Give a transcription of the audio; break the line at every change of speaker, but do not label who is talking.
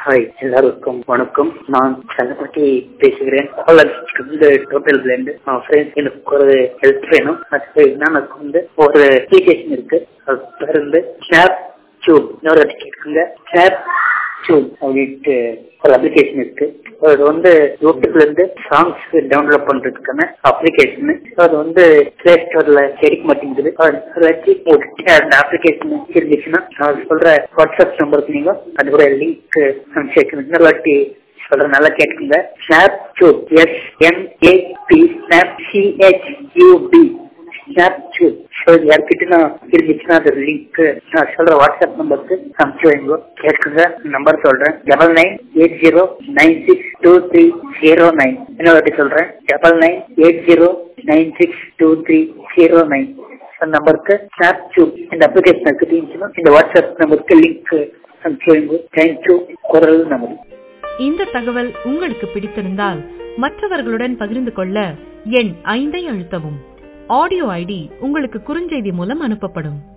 hi எல்லாருக்கும் வணக்கம் நான் சந்திரபட்டி பேசுகிறேன் இந்த டோட்டல் பிளண்ட் ஃப்ரெண்ட்ஸ் எனக்கு ஒரு ஹெல்ப் வேணும் அது எனக்கு வந்து ஒரு அப்ளிகேஷன் இருக்கு அது பேர் வந்து ஸ்னாப் டியூப் இன்னொரு வாட்டி கேட்குங்க ஸ்னாப் டியூப் அப்படின்ட்டு ஒரு அப்ளிகேஷன் இருக்கு அது வந்து யூடியூப்ல இருந்து சாங்ஸ் டவுன்லோட் பண்றதுக்கான அப்ளிகேஷன் அது வந்து பிளே ஸ்டோர்ல கிடைக்க மாட்டேங்குது அது வச்சு உங்ககிட்ட அந்த அப்ளிகேஷன் இருந்துச்சுன்னா நான் சொல்ற வாட்ஸ்அப் நம்பருக்கு நீங்க அது கூட லிங்க் அனுப்பிச்சு இன்னொரு வாட்டி சொல்ற நல்லா கேட்டுக்கோங்க Snaptube S N A P snap C H U B Snaptube so யார்கிட்ட நான் இருந்துச்சுன்னா அது லிங்க் நான் சொல்ற வாட்ஸ்அப் நம்பருக்கு அனுப்பிச்சு வைங்க கேட்குங்க நம்பர் சொல்றேன் double nine eight zero nine six two three zero nine இன்னொரு வாட்டி சொல்றேன் double nine eight zero nine six two three zero nine நம்பருக்கு ஸ்னாப் டியூப் இந்த அப்ளிகேஷன் இருக்குதுன்னா இந்த வாட்ஸ்அப் நம்பருக்கு லிங்க் அனுப்பிச்சு வைங்க தேங்க்யூ குரல் நம்பர்
இந்த தகவல் உங்களுக்கு பிடித்திருந்தால் மற்றவர்களுடன் பகிர்ந்து கொள்ள எண் ஐந்தை அழுத்தவும் ஆடியோ ஐடி உங்களுக்கு குறுஞ்செய்தி மூலம் அனுப்பப்படும்